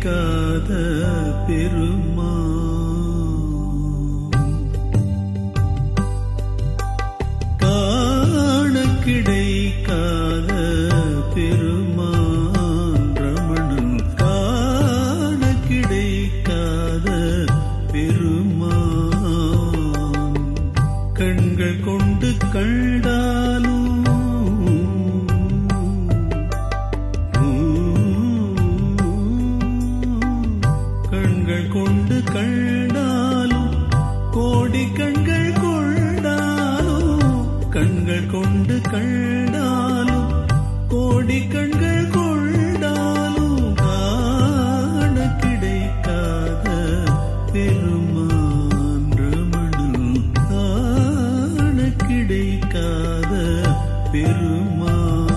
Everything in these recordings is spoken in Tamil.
கிடைக்காத பெருமா காண கிடைக்காத பெருமான் ரமணன் காண கிடைக்காத பெருமான் கண்கள் கொண்டு கண்டாலும் கண்கள் கொண்டு கண்டாலும் கோடி கண்கள் கொண்டாலும் கண்கள் கொண்டு கண்டாலும் கோடி கண்கள் கொண்டாலும் காண கிடைக்காத பெருமான் ரமணன் காண கிடைக்காத பெருமான்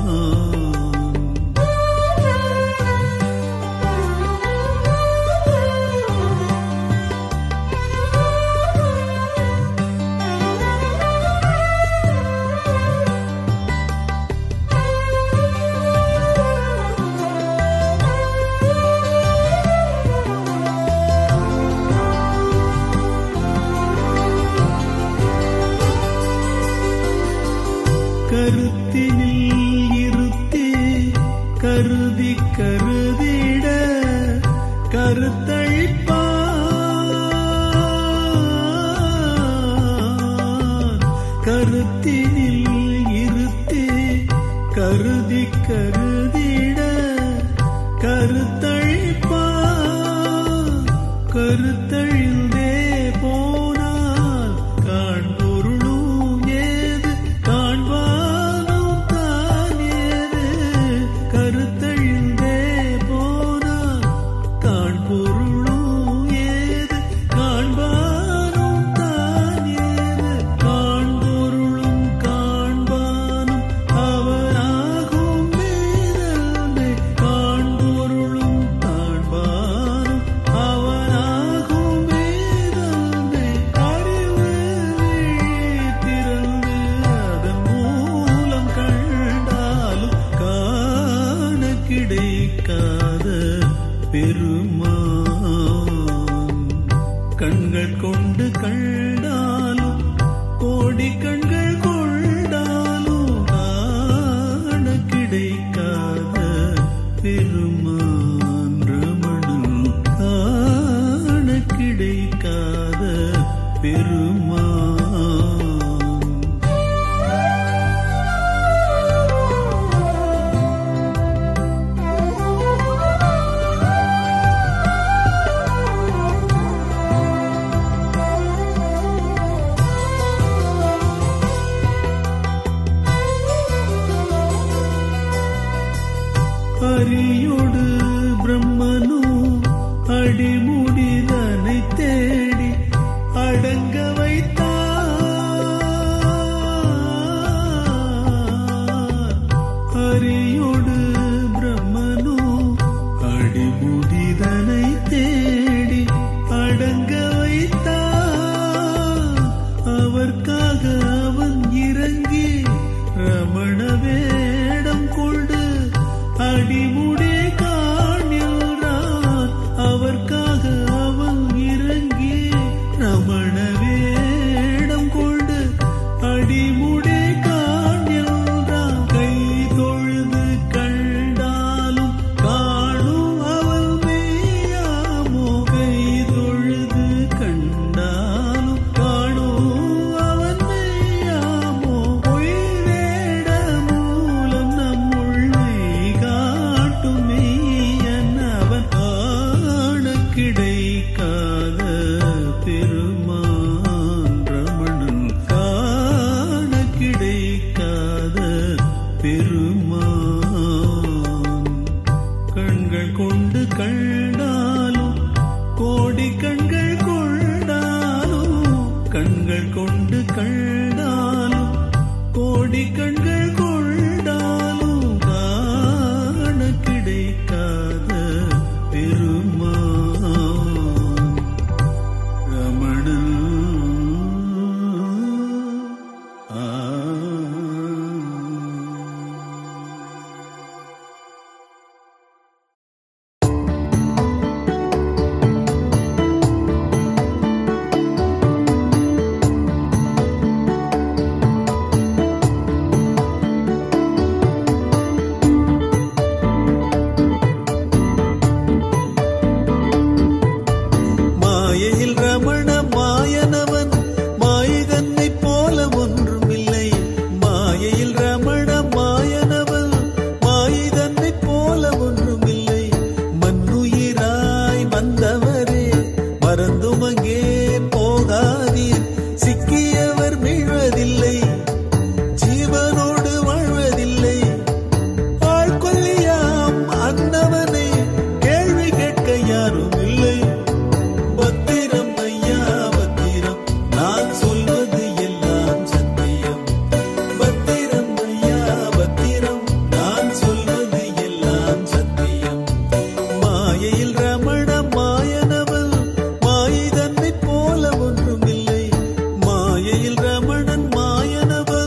கருத்தினில் இருத்தே கருதி கருதிட கருத்தழிப்பான் கருத்தினில் இருத்தே கருதி கருதிட கருத்தழிப்பான் கருத்தழிந்தே போனால் காண்பொருளும் ஏது காண்பானும் தான் ஏது கருத்தழிந்தே போனால் காண்பொருளும் ஏது காண்பானும் தான் ஏது காண்பொருளும் காண்பானும் அவராகும் வேதமே காண்பொருளும் காண்பானும் அவராகும் வேதமே அறிவு திறந்து அதன் மூலம் கண்டாலும் காண கிடைக்காத பெருமான் கண்கள் கொண்டு கண்டாலும் கோடி கண்கள் கொண்டாலும் காண கிடைக்காத பெருமான் ரமணன் காண கிடைக்காத பெருமான் அரியோடு பிரம்மனு அடிமுடிதனை தேடி அடங்க வைத்தார் அரியோடு பிரம்மனு அடிமுடிதனை தேடி அடங்க வைத்தார் அவர்க்காக அவன் இறங்கி ரமண வேடம் கொண்டு அடிமுடி காண்கிறான் அவர்க்காக அவன் இறங்கி ரமண வேடம் கொண்டு அடிமுடி காண்கிறான் கை தொழுது கண்டாலும் காணும் அவள் மெய்யாமோ கை தொழுது கண்டாலும் காணும் அவன் மெய்யாமோ பொய் வேட மூலம் நம்முள்ளை காட்டும் மெய்யன் அவன் காண கிடைக்காத பெருமான் ரமணன் காண கிடைக்காத பெருமான் கண்கள் கொண்டு கண்டாலும் கோடி கண்கள் கொண்டாலும் கண்கள் கொண்டு கண்டாலும் கோடி கண்கள் கொண்டாலும் காண கிடைக்காத பெருமான் தவறே மறந்தும் அங்கே போகாதீர் சிக்கியவர் மீழ்வதில்லை ஜீவனோடு வாழ்வதில்லை ஆழ்கொல்லியாம் அன்னவனை கேள்வி கேட்க யாரும் இல்லை பத்திரம் ஐயா பத்திரம் நான் சொல்வது எல்லாம் சத்தியம் பத்திரம் ஐயா பத்திரம் நான் சொல்வது எல்லாம் சத்தியம் மாயையில் ரமண மாயனவள் மாயை தன்னை போல ஒன்றுமில்லை மாயையில் ரமணன் மாயனவள்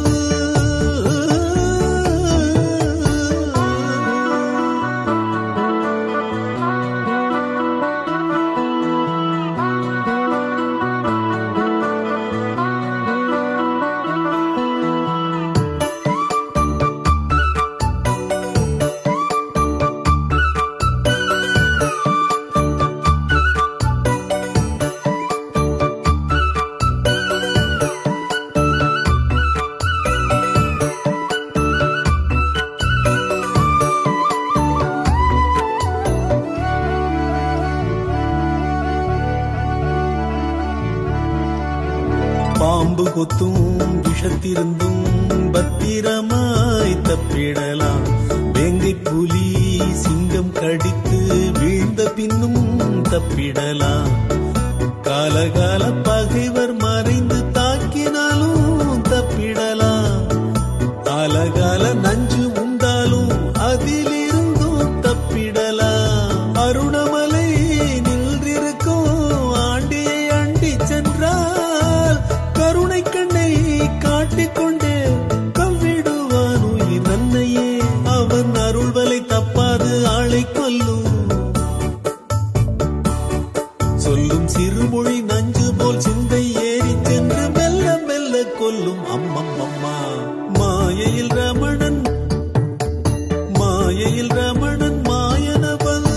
பாம்பு கொத்தும் விஷத்திருந்தும் பத்திரமாய் தப்பிடலாம் வேங்கை புலி சிங்கம் கடித்து வீழ்ந்த பின்னும் தப்பிடலாம் காலகால பகைவர் மறைந்து தாக்கினாலும் தப்பிடலாம் காலகால நஞ்சு உண்டாலும் அதிலிருந்தும் தப்பிடலாம் அருணமலை நின்றிருக்கும் ஆண்டியை அண்டி சென்றால் கருணை கண்ணை காட்டிக்கொண்டே கவ்விடுவான் உயிர் நன்னையே அவன் அருள்வலை தப்பாது ஆளை கொல்லும் சொல்லும் சிறுமொழி நஞ்சு போல் சிந்தை ஏறி சென்று மெல்ல மெல்ல கொல்லும் அம்மம் அம்மா மாயையில் ரமணன் மாயையில் ரமணன் மாயனவள்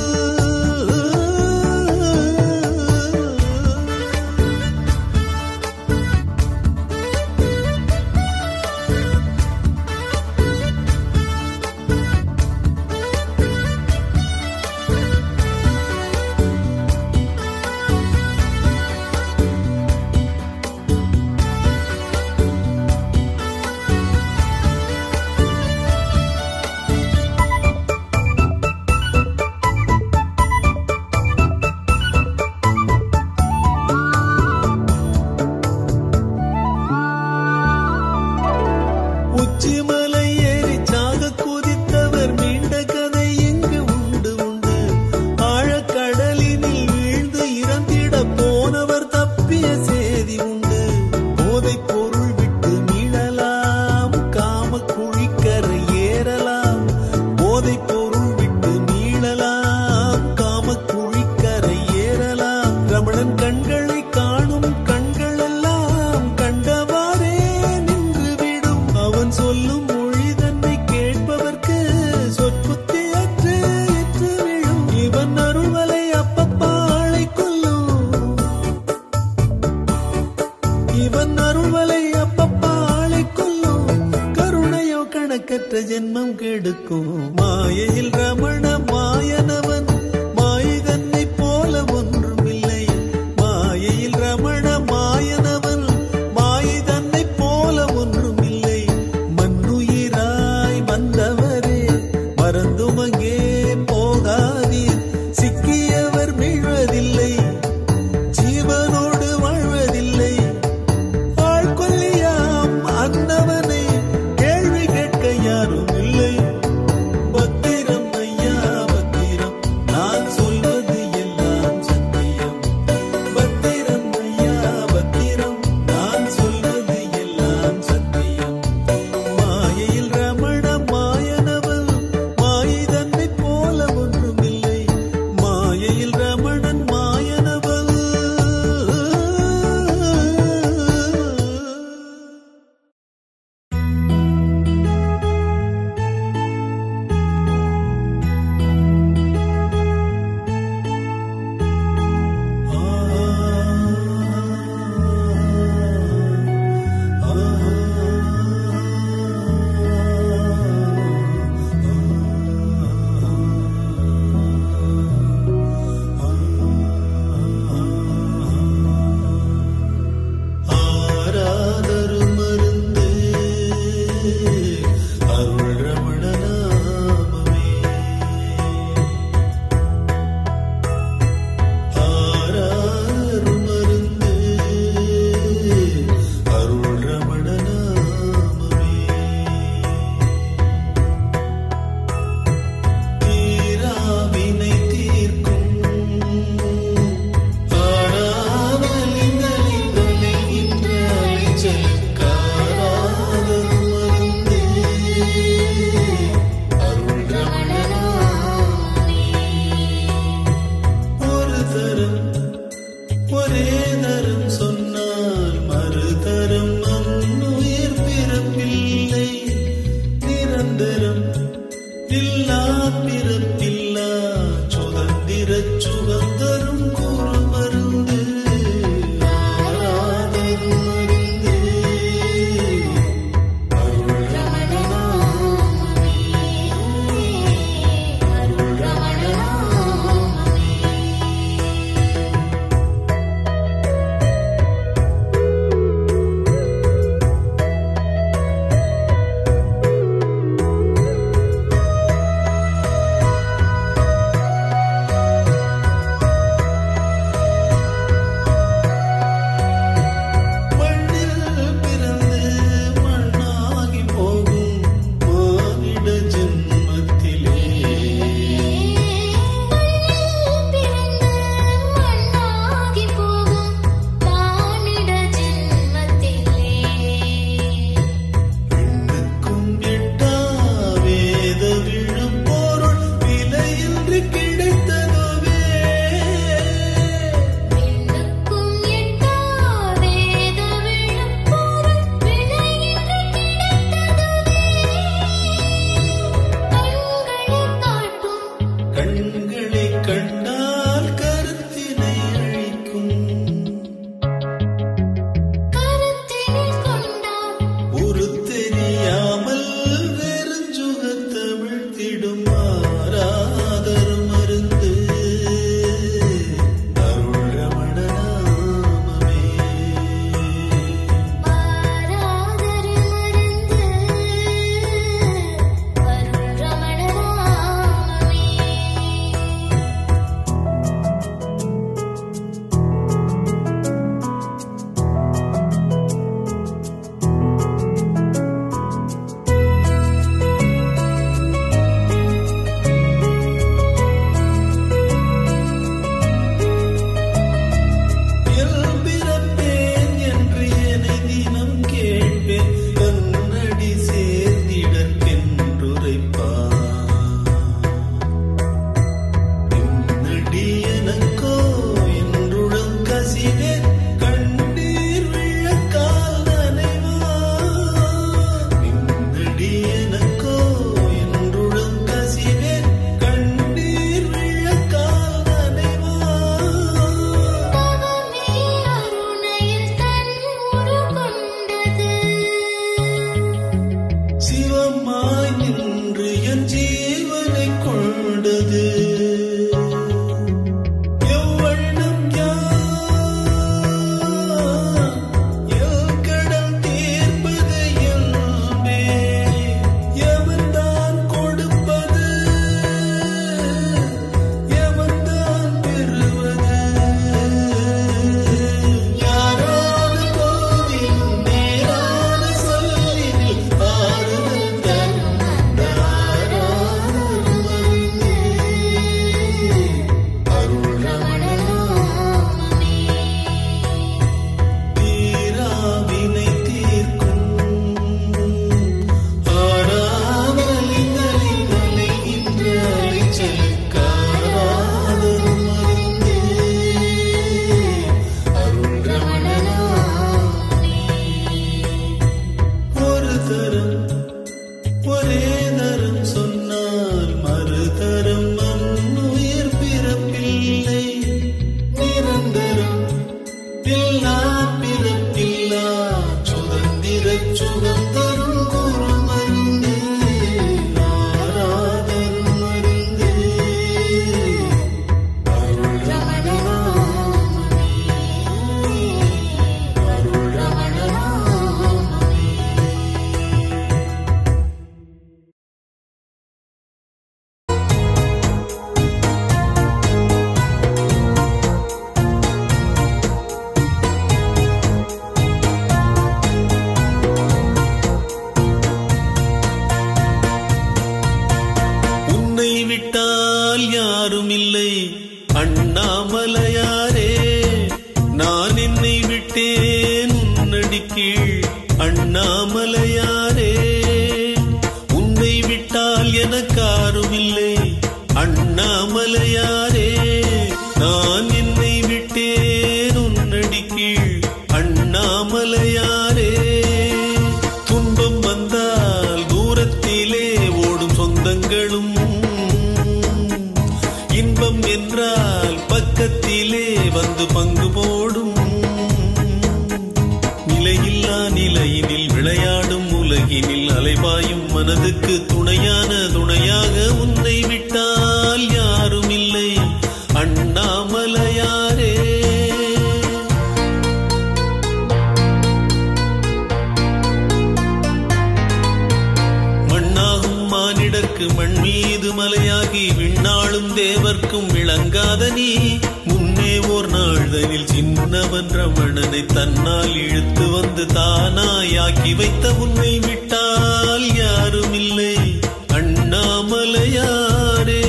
தரம் ஒரே தரம் சொன்னால் மறுதரம் அன்னுயிர் பிறப்பில்லை நிரந்தரம் இல்லா பிறப்பில்லா சுதந்திர சுகந்தரும் கூறு மருந்து ஆராதரும் மருந்து அருள் ரமணனாமமே அருள் ரமணனாமமே மண்ணில் பிறந்து மண்ணாகி போகும் மானிட ஜென்மத்திலே பிறந்து மண்ணாகி போகும் மானிட ஜென்மத்திலே விண்ணுக்கும் எட்டா வேத விழும் பொருள் விலையின்றி கிடைத்ததுவே விண்ணுக்கும் எட்டா வேத விழும் பொருள் விலையின்றி கிடைத்ததுவே கண்களை காட்டும் கண்களை கண்டால் கருத்தினை அழிக்கும் கருத்தினில் கொண்டான் ஒரு தெரியாமல் வெறுஞ்சுகத்தமிழ்த்திடும் மாறாதரும் மருந்து அருள் ரமணநாமமே மாறாதரு மருந்து அருள் ரமணராமமே பிறப்பேன் என்று என்னை தினம் கேட்பேன் கண்ணடி சேர்ந்திடற்கென்றுரைப்பான் என்னடி எனக்கோ என்றுடன் கசிவேன் கண்ணீர் விழக்கால் நனைவான் நின்னடி எனக்கோ என்றுடன் கசிவேன் கண்ணீர் விழக்கால் நனைவான் தவமே அருணையில் தன் உருகொண்டது சிவமாய் நின்று என் ஜீவனை கொண்டது எவ்வண்ணம் யான் எல் கடல் தீர்ப்பது என்பே எவன்தான் கொடுப்பது எவன்தான் பெறுவது யாரான போதிலும் நேரான சொல்லினில் ஆறுதல் தரும் அந்த ஆராதரும் அறிந்து அருள் ரமணராமமே தீராவினை தீர்க்கும் ஆறாவலிங்களின் அலைகின்ற அலைச்சலுக்காராதரும் அறிந்து அருள் ரமணனாமே ஒரு தரம் ஒரே தரம் சொன்னால் மறுதரம் அன்னுயிர் பிறப்பில்லை நிரந்தரம் இல்லா பிறப்பில்லா சுதந்திர சுகந்தரும் குரு மருந்து ஆராதரும் மருந்து அருள் ரமணராமமே அருள் ரமணராமமே ரமண வந்து பங்கு போடும் நிலையில்லா நிலையினில் விளையாடும் உலகினில் அலைபாயும் மனதுக்கு துணையான துணையாக உன்னை விட்டால் யாரும் இல்லை அண்ணாமலையாரே மண்ணாகும் மானிடர்க்கு மண் மீது மலையாகி விண்ணாளும் தேவர்க்கும் விளங்காத நீ முன்னே ஓர் நாள்தனில் சின்னவன் ரமணனை தன்னால் இழுத்து வந்து தானாயாக்கி வைத்த உன்னை விட்டால் யாரும் இல்லை அண்ணாமலையாரே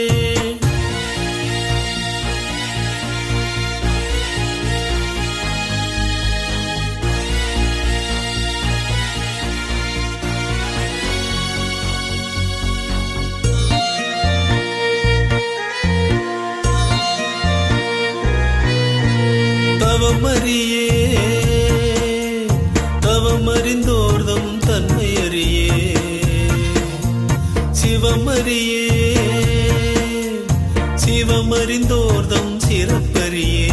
தவமறியே தவமறிந்தோர்தம் தன்மையறியே சிவமறியே சிவமறிந்தோர்தம் சிறப்பறியே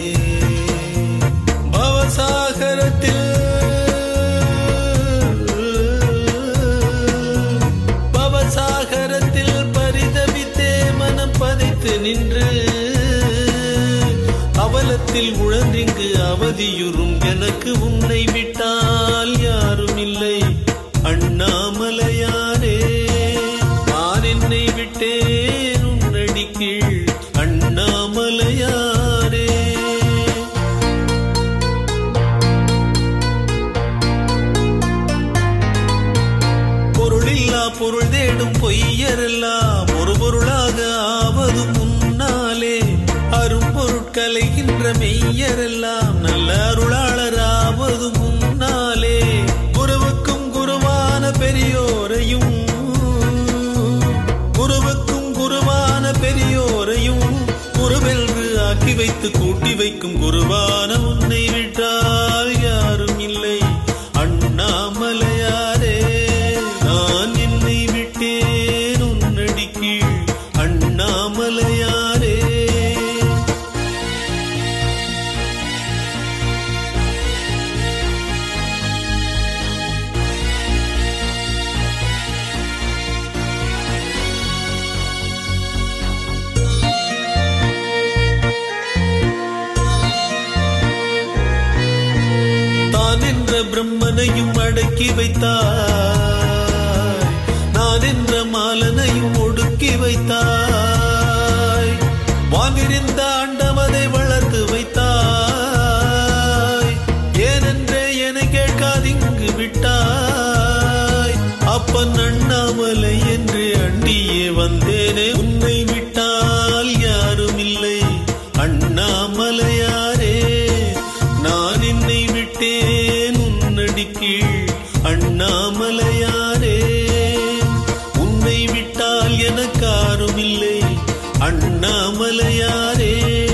பவசாகரத்தில் பவசாகரத்தில் பரிதவித்தே மனம் பதைத்து நின்று அவலத்தில் உழன்றிங்கு அவதியுறும் எனக்கு உன்னை விட்டால் யாரும் இல்லை அண்ணாமலையாரே நான் என்னை விட்டேன் உன்னடி கீழ் அண்ணாமலையாரே பொருளில்லா பொருள் தேடும் பொய்யரெல்லாம் ஒரு பொருளாக ஆவது முன்னாலே அரும்பொருட்கலைகின்ற மெய்யரெல்லாம் நல்ல அருளாளராவது முன்னாலே குருவுக்கும் குருவான பெரியோரையும் குருவுக்கும் குருவான பெரியோரையும் குருவென்று ஆக்கி வைத்து கூட்டி வைக்கும் குருவான உன்னை விட்டால் யாரும் இல்லை அண்ணாமலையாரே நான் என்னை விட்டேன் உன்னடி கீழ் அண்ணாமலையாரே தான் என்ற பிரம்மனையும் அடக்கி வைத்தாய் நான் என்ற மாலனையும் ஒடுக்கி வைத்தாய் வானிருந்த அண்டமதை வளர்த்து வைத்தாய் ஏனென்றே என கேட்காதிங்கு விட்டாய் அப்பன் அண்ணாமலை என்று அண்டியே வந்தேனே உன்னை விட்டால் யாரும் இல்லை அண்ணாமலையாரே நான் என்னை விட்டேன் உன்னடி கீழ் அண்ணாமலையாரே உன்னை விட்டால் எனக்காரும் இல்லை அண்ணாமலையாரே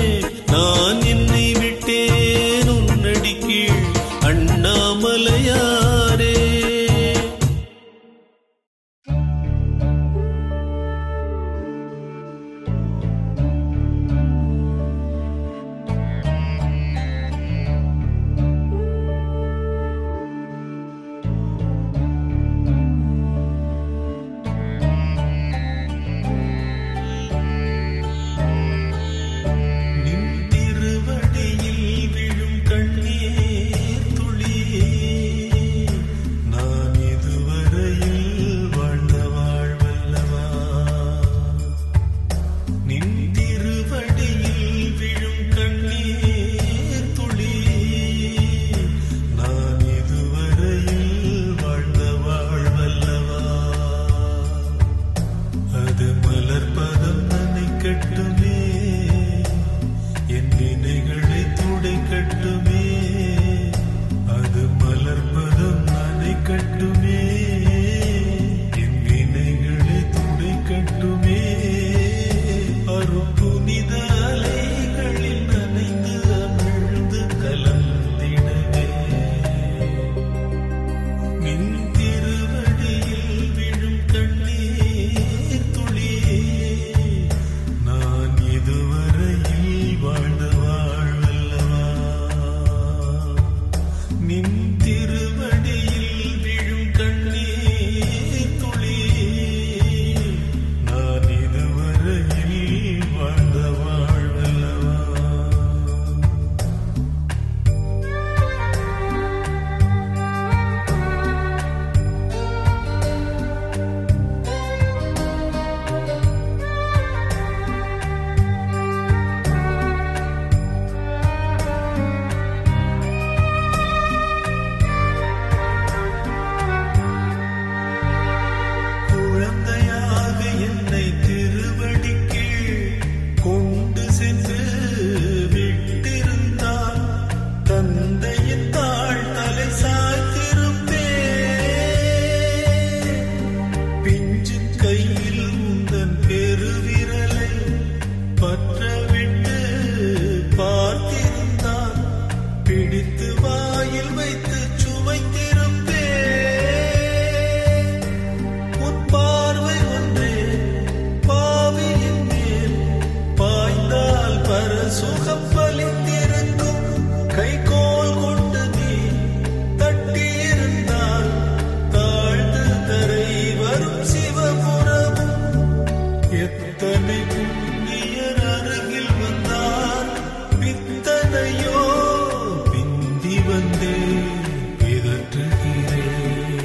செப்பலித்திருக்கும் கைகோல் கொண்டு நீ தட்டியிருந்தால் தாழ்ந்து தரை வரும் சிவபுரமும் எத்தனை புண்ணியர் அருகில் வந்தார் பித்தனையோ பிந்தி வந்தே பிதற்றுகிறேன்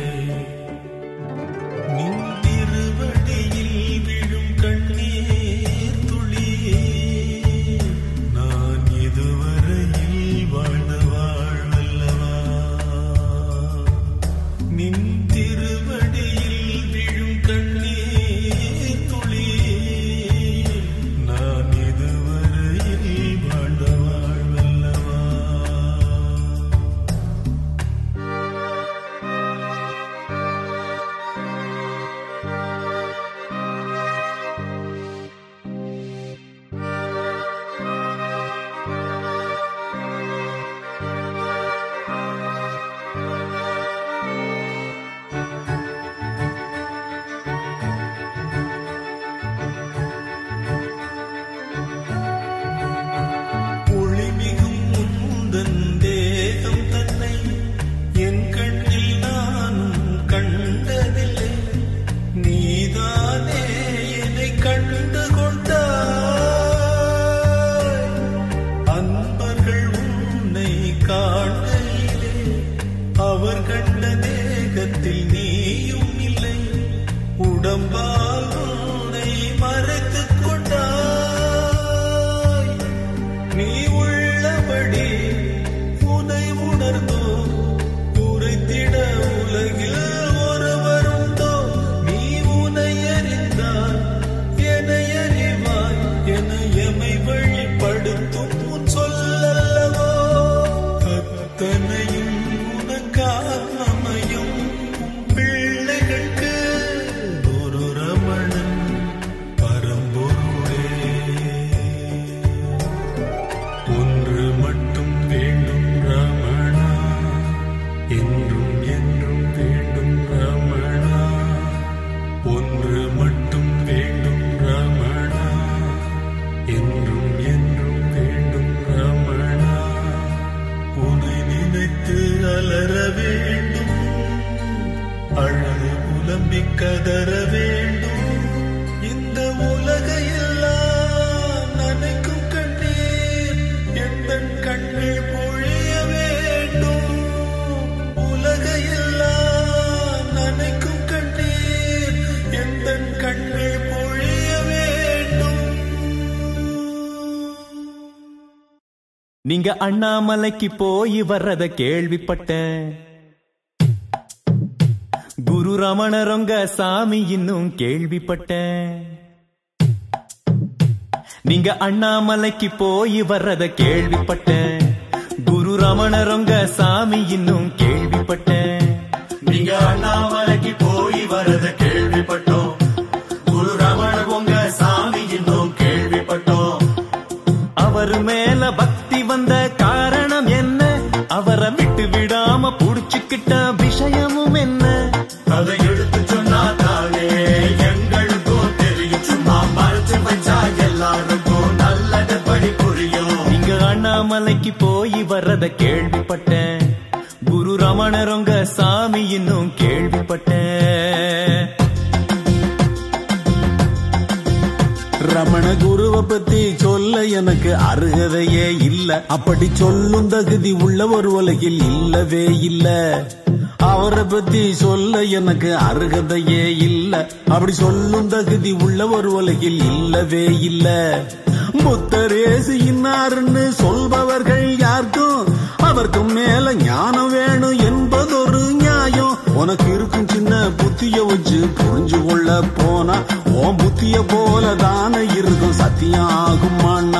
நின் திருவடியில் விழும் கண்ணீர் துளியே நான் இதுவரையில் வாழ்ந்த வாழ்வல்லவா நின் திருவடியில் விழும் கண்ணீர் துளியே நான் இதுவரையில் வாழ்ந்த வாழ்வல்லவா ஒளிமிகும் முந்தன் தேகம் தன்னை என் கண்ணில் நானும் கண்டதில்லை நீதானே என்னை கண்டு கொண்டாய் அன்பர்கள் உன்னை காண்கையிலே அவர் கண்ட தேகத்தில் நீயும் இல்லை உடம்பால் உன்னை மறைத்துக் கொண்டாய் நீ உள்ளபடி உனை உணர்ந்தோ உரைத்திட உலகில் ஒருவருண்டோ நீ உனை அறிந்தால் என அறிவாய் என எமை வழிபடுத்தும் உன் சொல்லல்லவோ அத்தனையும் உனக்காமையும் பிள்ளைகளுக்கு ஒரு ரமணன் பரம்பொருளே ஒன்று மட்டும் வேண்டும் ரமணா என்றும் என்றும் வேண்டும் ரமணா ஒன்று மட்டும் வேண்டும் ரமணா என்றும் என்றும் வேண்டும் ரமணா உன்னை நினைத்து அலற வேண்டும் அழகு புலம்பி கதற வேண்டும் இந்த உலகையெல்லாம் நனைக்கும் கண்ணீர் எந்த கண்கள் பொழிய வேண்டும் உலகையெல்லாம் நனைக்கும் கண்ணீர் எந்த கண்கள் பொழிய வேண்டும் நீங்க அண்ணாமலைக்கு போய் வர்றத கேள்விப்பட்டேன் குரு ரமணரொங்க சாமி இன்னும் கேள்விப்பட்டேன் நீங்க அண்ணாமலைக்கு போய் வர்றத கேள்விப்பட்டேன் குரு ரமணரொங்க சாமி இன்னும் கேள்விப்பட்டேன் நீங்க அண்ணாமலைக்கு போய் வரத கேள்விப்பட்டோம் குரு ரமண உங்க சாமி இன்னும் கேள்விப்பட்டோம் அவர் மேல பக்தி வந்த காரணம் என்ன அவரை விட்டு விடாம புடிச்சுக்கிட்ட விஷயமும் என்ன அதை எடுத்து சொன்னா தானே எங்களுக்கும் தெரியும் சும்மா மறைச்சு வச்சா எல்லாருக்கும் நல்லதுபடி புரியும் நீங்க அண்ணாமலைக்கு போய் வர்றத கேள்விப்பட்டேன் குரு ரமணரொங்க சாமி இன்னும் கேள்விப்பட்டேன் ரமண குருவை பத்தி சொல்ல எனக்கு அருகதையே இல்ல அப்படி சொல்லும் தகுதி உள்ள ஒரு உலகில் இல்லவே இல்ல அவரை பத்தி சொல்ல எனக்கு அருகதையே இல்ல அப்படி சொல்லும் தகுதி உள்ள ஒரு உலகில் இல்லவே இல்ல புத்தரேசு இன்னாருன்னு சொல்பவர்கள் யாருக்கும் அவருக்கும் மேல ஞானம் வேணும் என்பதொரு நியாயம் உனக்கு இருக்கும் சின்ன புத்திய வச்சு புரிஞ்சு கொள்ள போனா உன் புத்திய போல தானே இருக்கும் சத்தியம் ஆகும் அண்ணா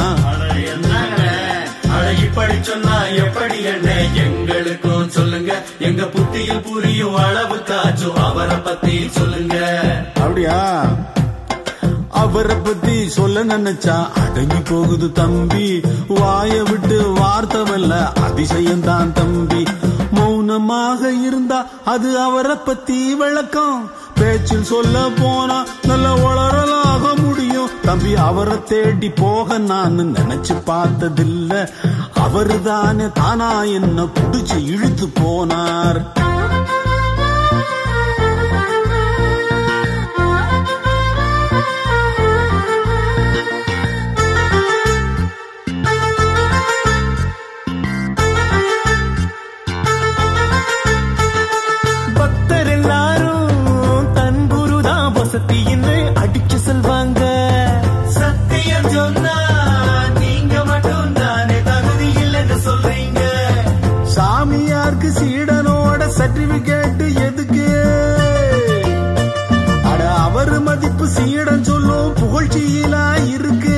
அட இப்படி சொன்னா எப்படி என்ன எங்களுக்கும் சொல்லுங்க எங்க புத்தியில் புரியும் அளவுக்காச்சும் அவரை பத்தி சொல்லுங்க அப்படியா அவரை பத்தி சொல்ல நினைச்சா அடங்கி போகுது தம்பி வாய விட்டு வார்த்தை வல்ல அதிசயம் தான் தம்பி மௌனமாக இருந்தா அது அவரை பத்தி விளக்கம் பேச்சில் சொல்ல போனா நல்ல வளரலாக முடியும் தம்பி அவரை தேடி போக நான் நினைச்சு பார்த்ததில்ல அவரு தானே தானா என்ன புடிச்சு இழுத்து போனார் பக்தர் எல்லாரும் தன் குருதான் வசத்தின்னு அடிச்சு செல்வாங்க சத்தியம் சொன்னா நீங்க மட்டும் தானே தகுதி இல்லைன்னு சொல்றீங்க சாமியாருக்கு சீடனோட சர்டிபிகேட் எதுக்கு அட அவர் மதிப்பு சீடன் சொல்லும் புகழ்ச்சியிலா இருக்கு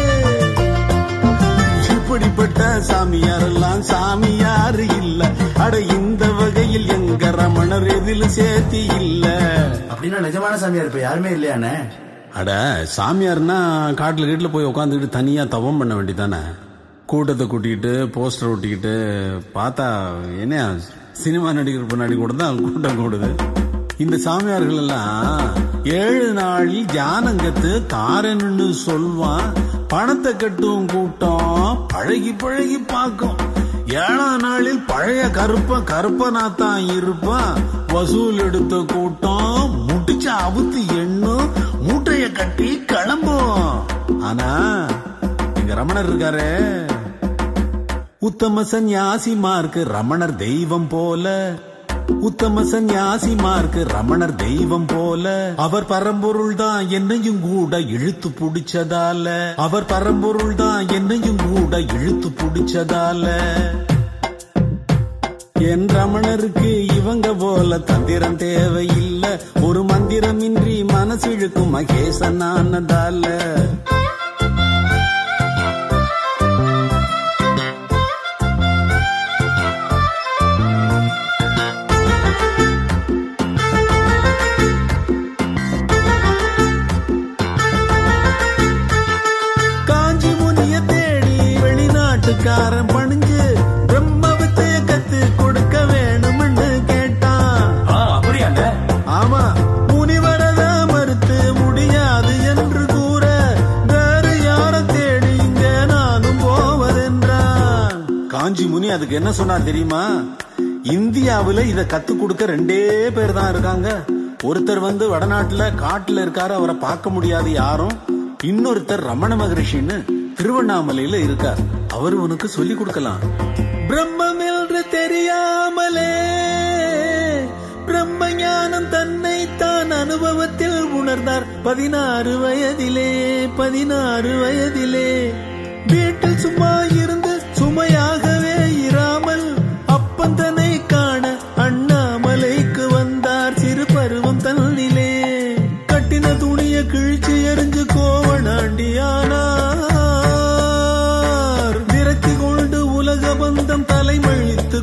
இப்படிப்பட்ட சாமியார் எல்லாம் சாமியார் இல்ல அட இந்த வகையில் எங்க ரமணர் எதிலும் சேர்த்தி இல்ல அப்படின்னா நிஜமான சாமியார் இப்ப யாருமே இல்லையானே அட சாமியார்னா காட்டுல வீட்டுல போய் உட்காந்துக்கிட்டு தனியா தவம் பண்ண வேண்டியதானே கூட்டத்தை கூட்டிக்கிட்டு போஸ்டர் ஒட்டிக்கிட்டு பார்த்தா என்ன சினிமா நடிகர் பின்னாடி கூட தான் கூட்டம் கூடுது இந்த சாமியார்கள் எல்லாம் ஏழு நாளில் தியானங்கத்து தாரன்னு சொல்வான் பணத்தை கட்டும் கூட்டம் பழகி பழகி பார்க்கும் ஏழாம் நாளில் பழைய கருப்ப கருப்பனா தான் இருப்பான் வசூல் எடுத்த கூட்டம் முடிச்சு அவுத்து எண்ணும் மூட்டைய கட்டி கிளம்பும் ஆனா இங்க ரமணர் இருக்காரே உத்தம சந்நியாசிமார்க்கு ரமணர் தெய்வம் போல உத்தம சந்நியாசிமார்க்கு ரமணர் தெய்வம் போல அவர் பரம்பொருள் தான் என்னையும் கூட இழுத்து புடிச்சதால அவர் பரம்பொருள் தான் என்னையும் கூட இழுத்து புடிச்சதால என் ரமணருக்கு இவங்க போல தந்திரம் தேவையில்லை ஒரு மந்திரமின்றி மனசு இழுக்கும் மகேசன் ஆனதால காஞ்சி முனிய தேடி வெளிநாட்டுக்காரன் பணிஞ்சு பிரம்ம வித்தைய கத்து கொடுக்க வேணும்னு கேட்டான் அப்படியாங்க ஆமா முனிவரத மறுத்து முடியாது என்று கூற வேறு யார தேடி இங்க நானும் போவதென்றான் காஞ்சி முனி அதுக்கு என்ன சொன்னார் தெரியுமா இந்தியாவுல இத கத்து கொடுக்க ரெண்டே பேர் தான் இருக்காங்க ஒருத்தர் வந்து வடநாட்டுல காட்டுல இருக்காரு அவரை பார்க்க முடியாது யாரும் இன்னொருத்தர் ரமண மகரிஷின்னு திருவண்ணாமலையில இருக்கார் அவர் உனக்கு சொல்லி கொடுக்கலாம் பிரம்மம் என்று தெரியாமலே பிரம்ம ஞானம் தன்னை தான் அனுபவத்தில் உணர்ந்தார் பதினாறு வயதிலே பதினாறு வயதிலே வீட்டில் சும்மா இருந்து சுமையாகவே இராமல் அப்பந்தனை காண அண்ணாமலைக்கு வந்தார் சிறு பருவம் தன்னிலே கட்டின துணிய கிழிச்சு எரிஞ்சு கோவனாண்டியானார் விரக்தி கொண்டு உலக பந்தம் தலைமழித்து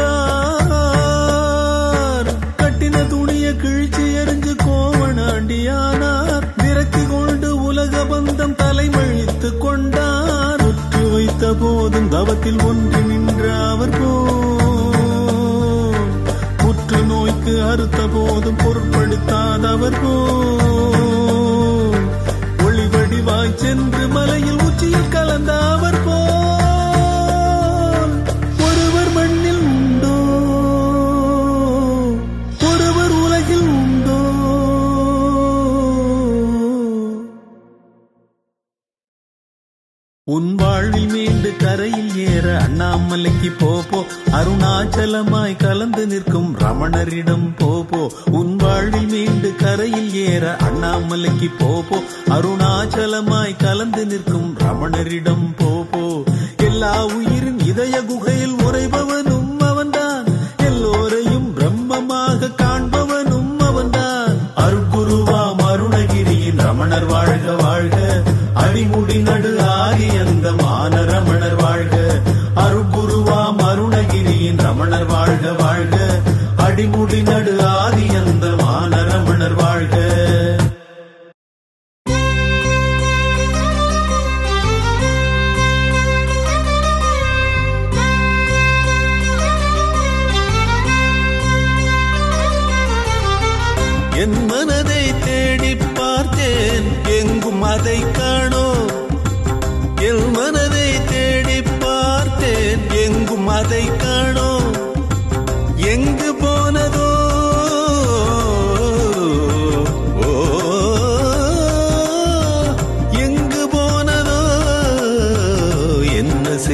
கொண்டார் கட்டின துணிய கிழிச்சு எரிஞ்சு கோவனாண்டியானார் விரக்தி கொண்டு உலக பந்தம் தலைமழித்து கொண்டார் ஒற்று வைத்த போதும் தவத்தில் ஒன்று நின்ற அவர் போல் புற்று நோய்க்கு அறுத்த போதும் பொருட்படுத்தாதவர் போல் ஒளி வடிவாய் சென்று மலையில் உச்சியில் கலந்த அவர் போல் ஒருவர் மண்ணில் உண்டோ ஒருவர் உலகில் உண்டோ உன் வாழ்வில் மீண்டு கரையில் ஏற அண்ணாமலைக்கு போபோ அருணாச்சலமாய் கலந்து நிற்கும் ரமணரிடம் போபோ உன் வாழ்வில் மீண்டு கரையில் ஏற அண்ணாமலைக்கு போபோ அருணாச்சலமாய் கலந்து நிற்கும் ரமணரிடம் போபோ எல்லா உயிரின் இதய குகையில் உறைபவனும் அவன்தான் எல்லோரையும் பிரம்மமாக காண்பவனும் அவன்தான் அருட்குருவாம் அருணகிரியின் ரமணர் வாழ்க வாழ்க அடிமுடி நடு ஆகி அந்த மான ரமணர் வாழ்க அருட்குருவாம் அருணகிரியின் ரமணர் வாழ்க வாழ்க அடிமுடி நடு ஆதி அந்த மான ரமணர் வாழ்க Thank you.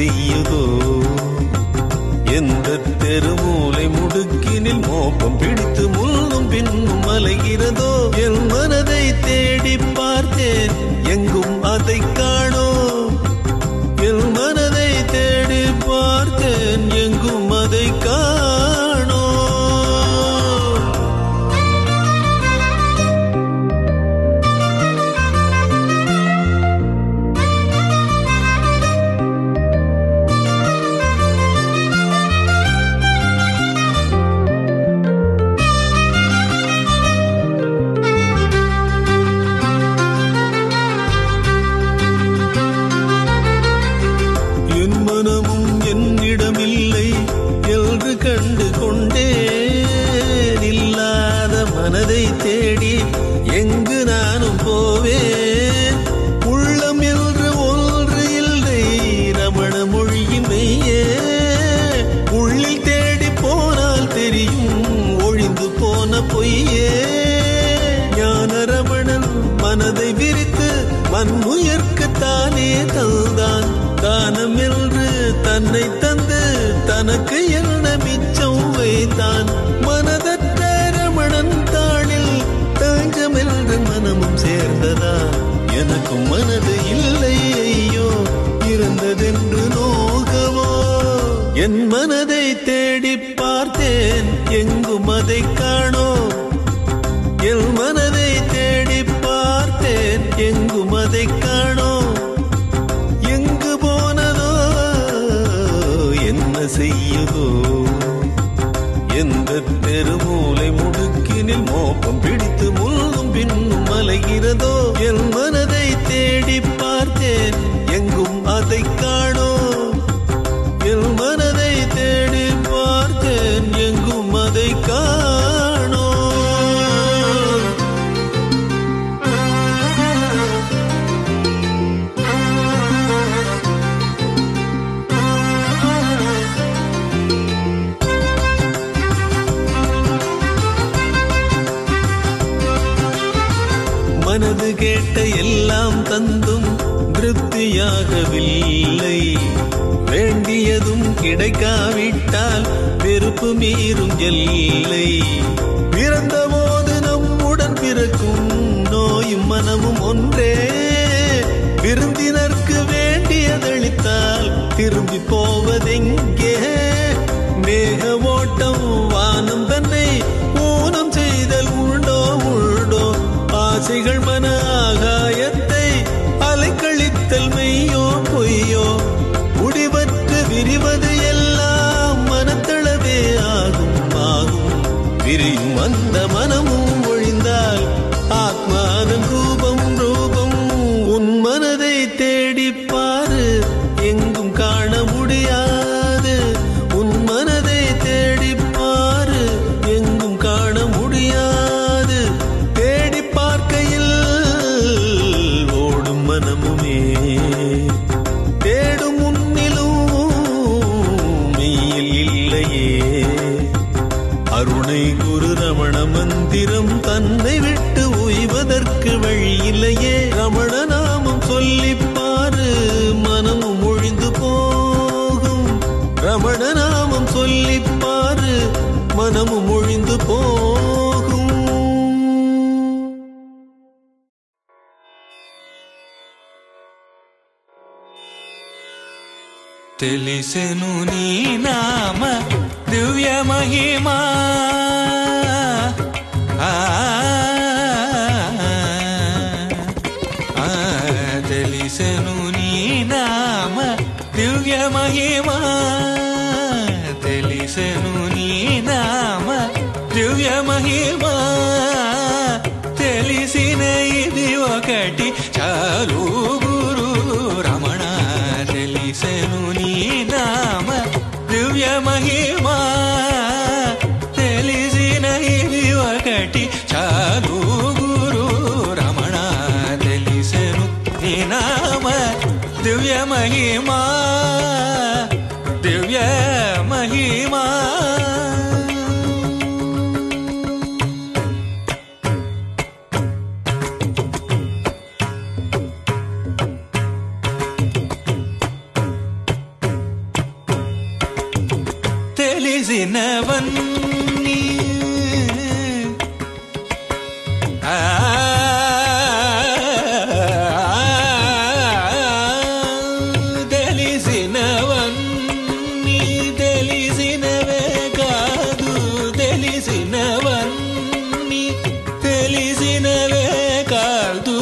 செய்யுதோ எந்த தெருமூலை முடுக்கினில் மோப்பம் பிடித்து முள்ளும் பின்னும் அலைகிறதோ என் மனதை தேடி பார்த்தேன் எங்கும் அதை காணோ என் மனதை தேடி பார்த்தேன் எங்கும் அதை காணோ என் மனமும் என்னிடமில்லை என்று கண்டு கொண்டேன் இல்லாத மனதை தேடி எங்கு நானும் போவேன் உள்ளம் என்று ஒன்று இல்லை ரமண மொழியின் மெய்யே உள்ளில் தேடி போனால் தெரியும் ஒழிந்து போன பொய்யே ஞான ரமணன் மனதை விரித்து மண்முயர்க்கு தானே தந்தான் தானம் என்று தன்னை தந்து தனக்கு என்ன மிச்சம் வைத்தான் மனதற்ற ரமணன் தாளில் தஞ்சம் என்று மனமும் சேர்ந்ததா எனக்கும் மனது இல்லை ஐயோ இருந்ததென்று நோகவோ என் மனதை தேடி பார்த்தேன் எங்கும் அதை காணோ என் மனதை தேடி பார்த்தேன் எங்கும் அதை காணோ எங்கு போனதோ என்ன செய்யுதோ எந்த தெருமூலை முடுக்கினில் மோப்பம் பிடித்து முள்ளும் பின்னும் அலைகிறதோ என் மனதை தேடி பார்த்தேன் எங்கும் அதை காணோ என் மனதை தேடி பார்த்தேன் எங்கும் அதை காணோ மனது கேட்ட எல்லாம் தந்தும் திருப்தியாகவில்லை வேண்டியதும் கிடைக்காவிட்டால் வெறுப்பு மீறும் எல்லை பிறந்த போது நம்முடன் பிறக்கும் நோயும் மனமும் ஒன்றே விருந்தினர்க்கு வேண்டியதளித்தால் திரும்பி போவதெங்கே மேக ஓட்டம் வானம் தன்னை ஊனம் செய்தல் உண்டோ உண்டோ ஆசைகள் மன ஆகாயத்தை அலைக்கழித்தல் மெய்யோ பொய்யோ முடிவற்று விரிவது எல்லாம் மனத்தளவே ஆகும் ஆகும் விரியும் அந்த மனமும் ஒழிந்தால் ஆத்மாதன் ரூபம் ரூபம் உன் மனதை தேடி பாரு எங்கும் காண முடியாது உன் மனதை தேடி பாரு எங்கும் காண முடியாது தேடி பார்க்கையில் ஓடும் மனமுமே தேடும் முன்னிலும் மெய்யில் இல்லையே அருணை குரு ரமண மந்திரம் தன்னை விட்டு உய்வதற்கு வழி இல்லையே ரமண நாமம் சொல்லிப் பாரு மனமும் ஒழிந்து போகும் ரமண நாமம் சொல்லிப் பாரு மனமும் ஒழிந்து போகும் తెలిసెను నీ నామ దివ్య మహిమా ఆ, ఆ, తెలిసెను నీ నామ దివ్య మహిమా తెలిసెను నీ నామ దివ్య మహిమా తెలిసిన ఇది ఒకటి చాలు గురు రమణ తెలిసెను నీ నామ దివ్య మహిమా తెలిసిన ఇది ఒకటి చాలు గురు రమణ తెలిసెను నీ నామ దివ్య మహిమా దివ్య మహిమా తెలిసినవన్ తెలిసినవన్నీ తెలిసినవే కాదు తెలిసినవన్నీ తెలిసినవే కాదు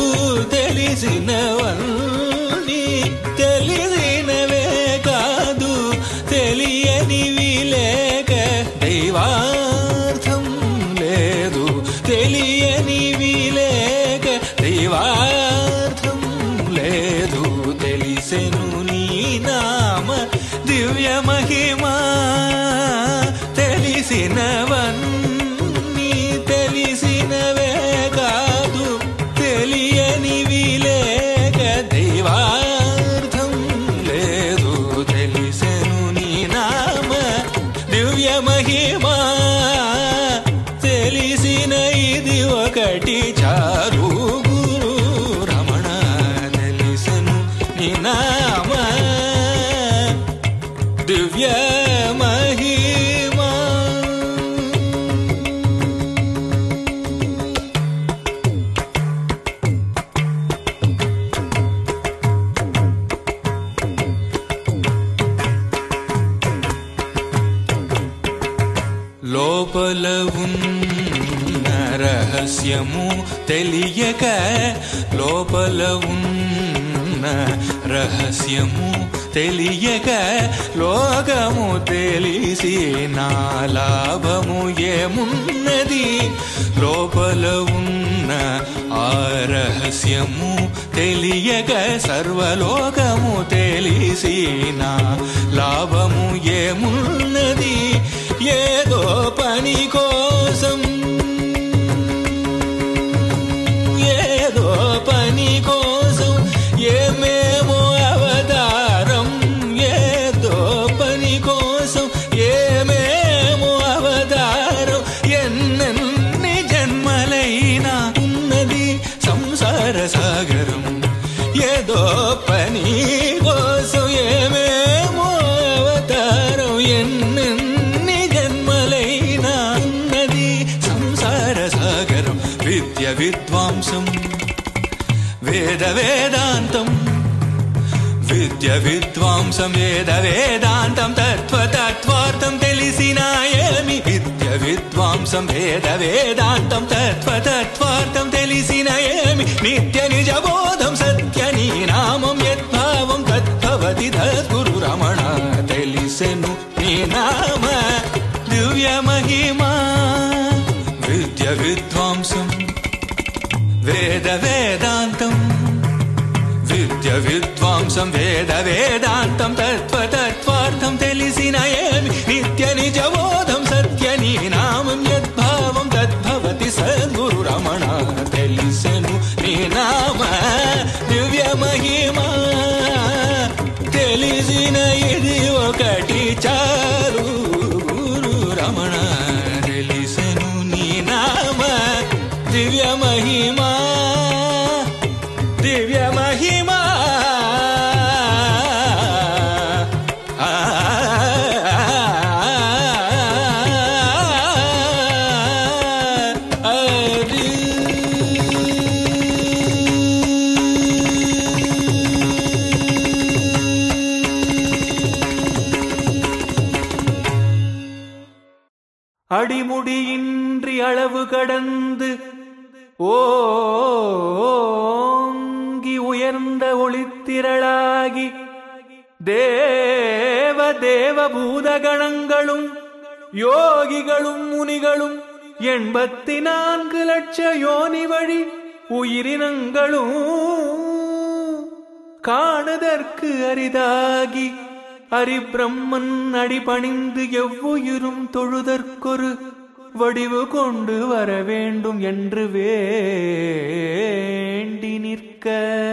తెలిసినవన్నీ తెలిసినవే కాదు తెలియనివి లేక దైవార్థం లేదు తెలియనివి లేక దైవార్థం లేదు తెలిసెను నీ నామ దివ్య మహిమా తెలిసినవన్నీ తెలిసినవే కాదు తెలియనివి లేక దైవార్థం లేదు తెలిసెను నీ నామ దివ్య మహిమా తెలిసిన ఇది ఒకటి చారు గురు రమణ తెలిసెను నీ నామ దివ్య మహిమా లోపల ఉన్న రహస్యము తెలియక లోపల ఉన్న రహస్యము తెలియక లోకము తెలిసి నా లాభము ఏమున్నది లోపల ఉన్న ఆ రహస్యము తెలియక సర్వలోకము తెలిసి నా లాభము ఏమున్నది ఏదో పని కోసం ఏదో పని కోసం ఏమేమో అవతారం ఏదో పని కోసం ఏమేమో అవతారం ఎన్నెన్ని జన్మలైనా ఉన్నది సంసార సాగరం ఏదో పని కోసం ఏమేమో అవతారం ఎన్నెన్ని జన్మలైనా ఉన్నది సంసార సాగరం విద్య విద్వాంసం వేద వేదాంతం విద్య విద్వాంసం వేద వేదాంతం తత్వ తత్వార్థం తెలిసిన ఏమి విద్య విద్వాంసం వేద వేదాంతం తత్వ తత్వార్థం తెలిసిన ఏమి నిత్య నిజ బోధం సత్య నీ నామం యద్భావం తద్భవతి తద్గురు రమణ తెలిసెను నీ నామ దివ్య మహిమా విద్య విద్వాంసం వేద వేదాంతం విద్య విద్వాంసం వేద వేదాంతం తత్వ తత్వార్థం తెలిసిన ఏమి నిత్య నిజబోధం సత్య నీ నామం యద్భావం తద్భవతి సద్గురు రమణ తెలిసెను నీ నామ దివ్య మహిమా తెలిసిన ఇది ఒకటి చాలు గురు రమణ తెలిసెను నీ నామ దివ్య మహిమా దివ్య మహిమా ఆ, అది. அடிமுடியின்றி அளவு கடந்து ஓங்கி உயர்ந்த ஒளித்திரளாகி தேவ தேவ பூதகணங்களும் யோகிகளும் முனிகளும் எண்பத்தி நான்கு லட்ச யோனி வழி உயிரினங்களும் காணுதற்கு அரிதாகி அரிபிரம்மன் அடிபணிந்து எவ்வுயிரும் தொழுதற்கொரு வடிவு கொண்டு வர வேண்டும் என்று வேண்டி நிற்க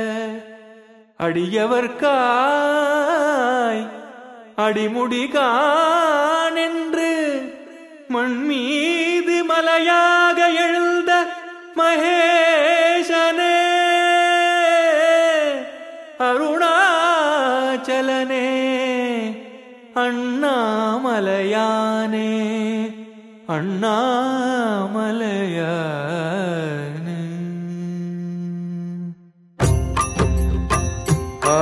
அடியவர்காய் அடிமுடி காணென்று மண் மீது மலையாக எழுந்த மகேசனே அருணாச்சலனே அண்ணாமலையானே அண்ணாமலையானே ஆ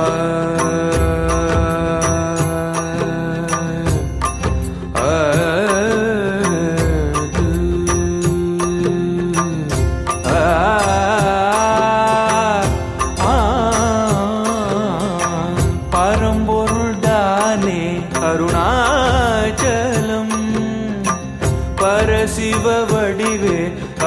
பரம்பொருள் தானே அருணாச்சலம் பரசிவ வடிவே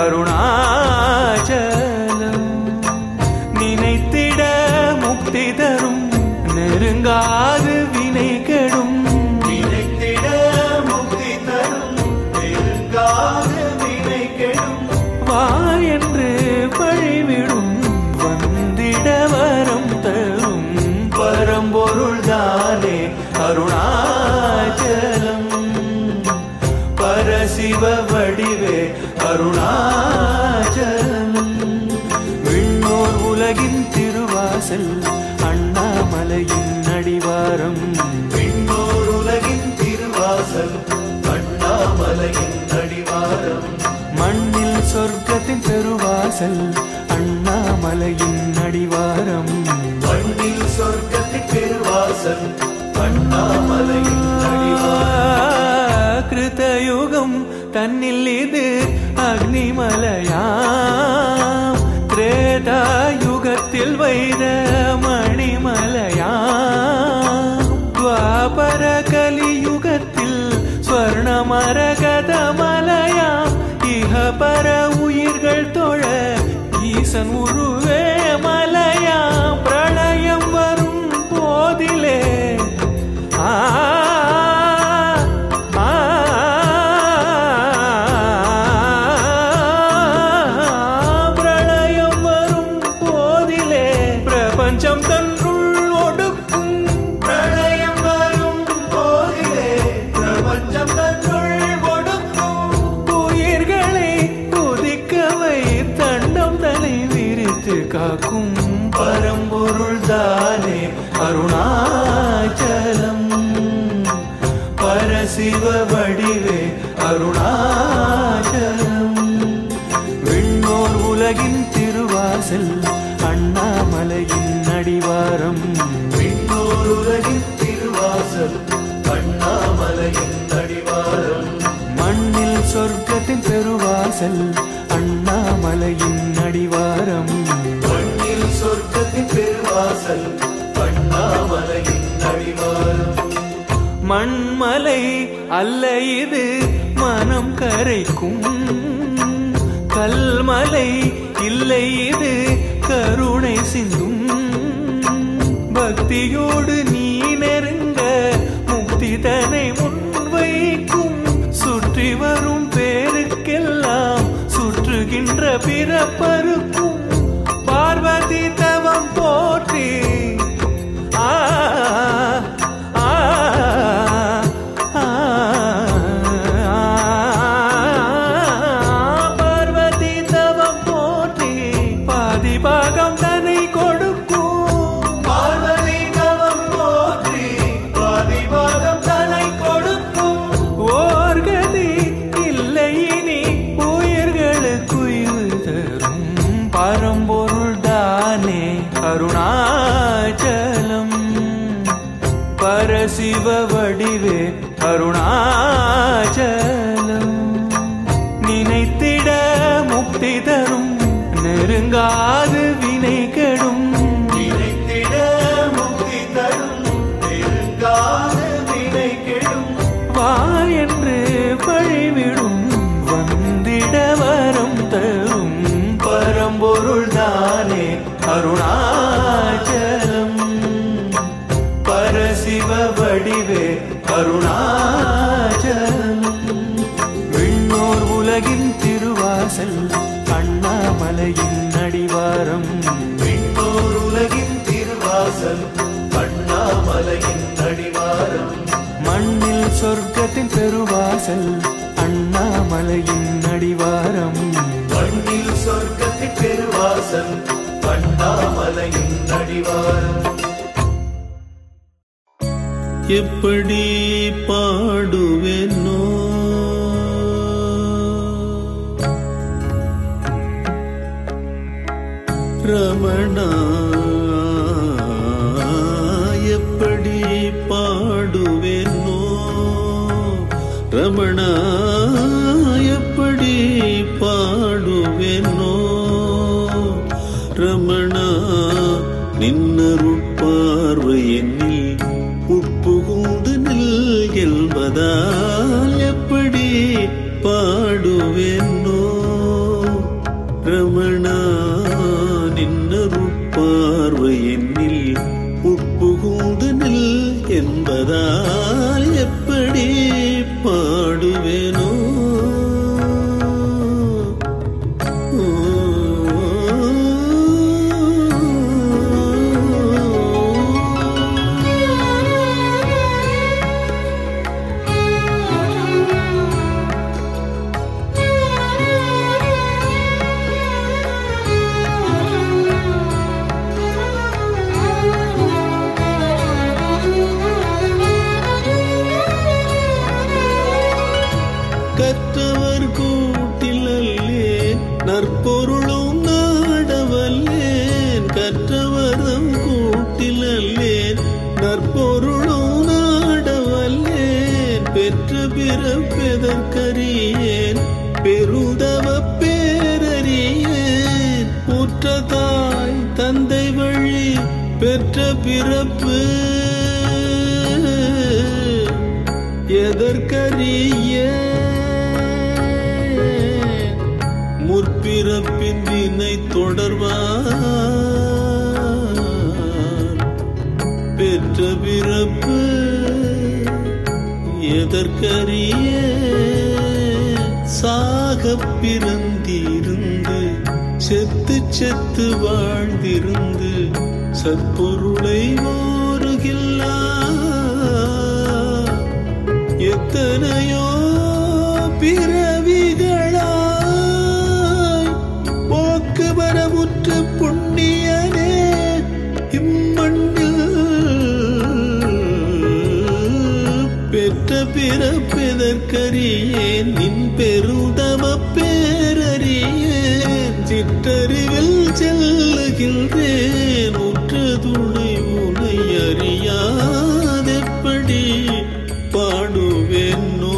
அருணாச்சலம் நினைத்திட முக்தி தரும் நெருங்காது வினை கெடும் நினைத்திட முக்தி தரும் நெருங்காது வினை கெடும் வா என்று வழிவிடும் வந்திட வரம் தரும் பரம்பொருள் தானே அருணாச்சலம் பரசிவ வடிவே அருணாச்சலம் விண்ணோர் உலகின் திருவாசல் அண்ணாமலையின் அடிவாரம் விண்ணோர் உலகின் திருவாசல் அண்ணாமலையின் அடிவாரம் மண்ணில் சொர்க்கத்தின் பெருவாசல் அண்ணாமலையின் அடிவாரம் மண்ணில் சொர்க்கத்தின் பெருவாசல் அண்ணாமலையின் அடிவாரம் கிருதயுகம் தன்னில் இது அக்னிமலையா திரேதாயுகத்தில் வைர மணிமலையா துவாபர கலியுகத்தில் ஸ்வர்ணமரகதமலையா இஹபர உயிர்கள் தொழ ஈசன் உருவே மலையா பிரளயம் வரும் போதிலே ஆ ஆ, பிரளயம் வரும் போதிலே பிரபஞ்சம் தன்னுள் ஒடுக்கும் பிரளயம் வரும் போதிலே பிரபஞ்சம் தன்னுள் ஒடுக்கும் உயிர்களை குதிக்கவை தண்டம் தலை விரித்து காக்கும் பரம்பொருள் தானே அருணாச்சலம் பரசிவ வடிவே அருணாச்சலம் விண்ணோர் உலகின் திருவாசல் அண்ணாமலையின் அடிவாரம் விண்ணோர் உலகின் திருவாசல் அண்ணாமலையின் அடிவாரம் மண்ணில் சொர்க்கத்தின் பெருவாசல் அண்ணாமலையின் அடிவாரம் மண்ணில் சொர்க்கத்தின் பெருவாசல் அண்ணாமலையின் அடிவாரம் மண்மலை அல்ல இது மனம் கரைக்கும் கல்மலை இல்லை இது கருணை சிந்தும் பக்தியோடு நீ நெருங்க முக்தி தனை முன்வைக்கும் சுற்றி வரும் பேருக்கெல்லாம் சுற்றுகின்ற பிறப்பருக்கும் பார்வதி தவம் போற்றி ஆ ஆ, ஆ, பார்வதி தவம் போற்றி பாதி பாகம் தன்னை கொடுக்கும் பார்வதி தவம் போற்றி பாதி பாகம் தன்னை கொடுக்கும் ஓர்கதி இல்லை இனி உயிர்களுக்குயிர் தரும் பரம்பொருள் தானே அருணாச்சலம் பரசிவ வடிவே அருணாச்சலம் நினைத்திட முக்தி தரும் நெருங்காது வினை கெடும் நினைத்திட முக்தி தரும் நெருங்காது வினை கெடும் வா என்று வழிவிடும் வந்திட வரம் தரும் பரம்பொருள் தானே அருணாச்சலம் பரசிவ வடிவே அருணாச்சலம் விண்ணோர் உலகின் திருவாசல் அண்ணாமலையின் அடிவாரம் விண்ணோர் உலகின் திருவாசல் அண்ணாமலையின் அடிவாரம் மண்ணில் சொர்க்கத்தின் பெருவாசல் அண்ணாமலையின் அடிவாரம் மண்ணில் சொர்க்கத்தின் பெருவாசல் அண்ணாமலையின் அடிவாரம் எப்படி பாடுவேனோ ரமணா எப்படி பாடுவேனோ ரமணா எப்படி பாடுவேனோ ரமணா நின்னருட்பார்வை என்னில் உட்புகுந்து நில் என்பதால் எப்படி பாடுவேனோ ரமணா நின்னருட்பார்வை என்னில் உட்புகுந்து நில் என்பதால் எப்படி பாடுவேனோ கற்றவர் கூட்டில் அல்லேன் நற்பொருளும் நாடவல்லேன் கற்றவரும் கூட்டில் அல்லேன் நற்பொருளும் நாடவல்லேன் பெற்ற பிறப்பெதற்கறியேன் பெருதவ பேரறியேன் உற்ற தாய் தந்தை வழி பெற்ற பிறப்பு எதற்கரிய முற்பிறப்பின் வினை தொடர்வார் பெற்ற பிறப்பு எதற்கரிய சாகப் பிறந்திருந்து செத்து செத்து வாழ்ந்திருந்து சற்பொருளை ஓருகில்லா எத்தனையோ பிறவிகளாய் போக்குவரமுற்ற புண்ணியனே இம்மண்ணில் பெற்ற பிறப்பெதற்கறியேன் நின் பெருதம பேரறியேன் சிற்றறிவில் செல்லுகின்றேன் உற்ற துணை உனை அறியாதெப்படி பாடுவேனோ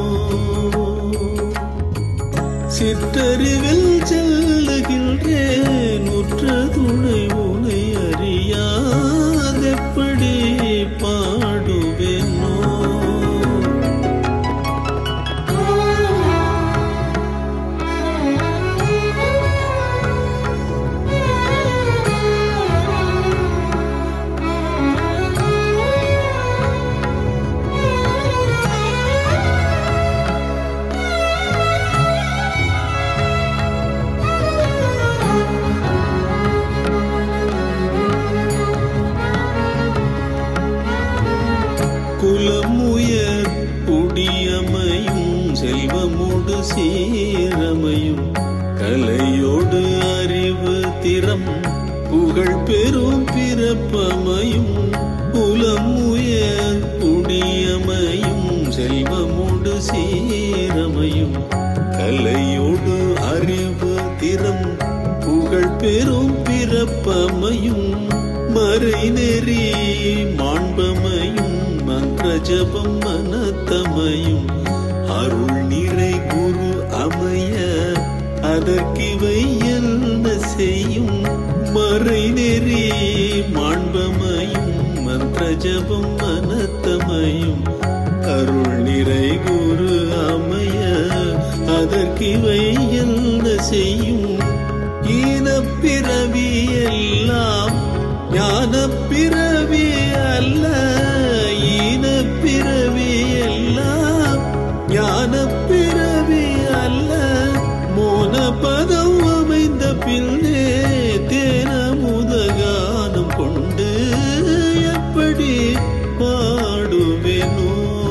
சிற்றறிவில் செல்லுகின்றேன் உற்ற துணை உனை அறியாதெப்படி பாடுவேனோ குலமுயர் குடியமையும் செல்வமோடு சீரமையும் கலையோடு அறிவு திறம் புகழ் பெரும் பிறப்பமையும் குலமுயர் குடியமையும் செல்வமோடு சீரமையும் கலையோடு அறிவு திறம் புகழ் பெரும் பிறப்பமையும் மறை நெறி மாண்பமையும் மந்திர ஜபம் மனத்தமையும் அருள் நிறை குரு அமைய அதற்கிவை என்ன செய்யும் மறை நெறி மாண்பமையும் மந்திர ஜபம் மனத்தமையும் அருள் நிறை குரு அமைய அதற்கிவை என்ன செய்யும் ஈனப்பிறவி எல்லாம் ஞானப்பிறவி அல்ல ஈனப்பிறவி எல்லாம் ஞானப்பிறவி அல்ல மோன பதம் அமைந்த பின்னே தேன முதகானம் கொண்டு எப்படி பாடுவேனோ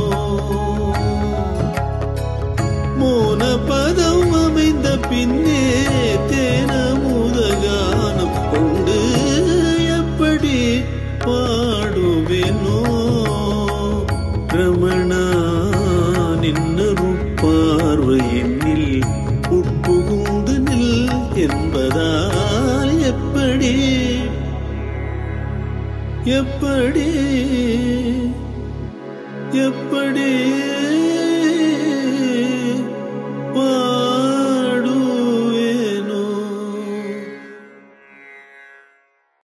மோன பதம் அமைந்த பின்னே தேன முதகானம் கொண்டு எப்படி பாடுவேனோ ரமணா நின்னருட்பார்வை என்னில் உட்புகுந்து நில் என்பதால் எப்படி எப்படி எப்படி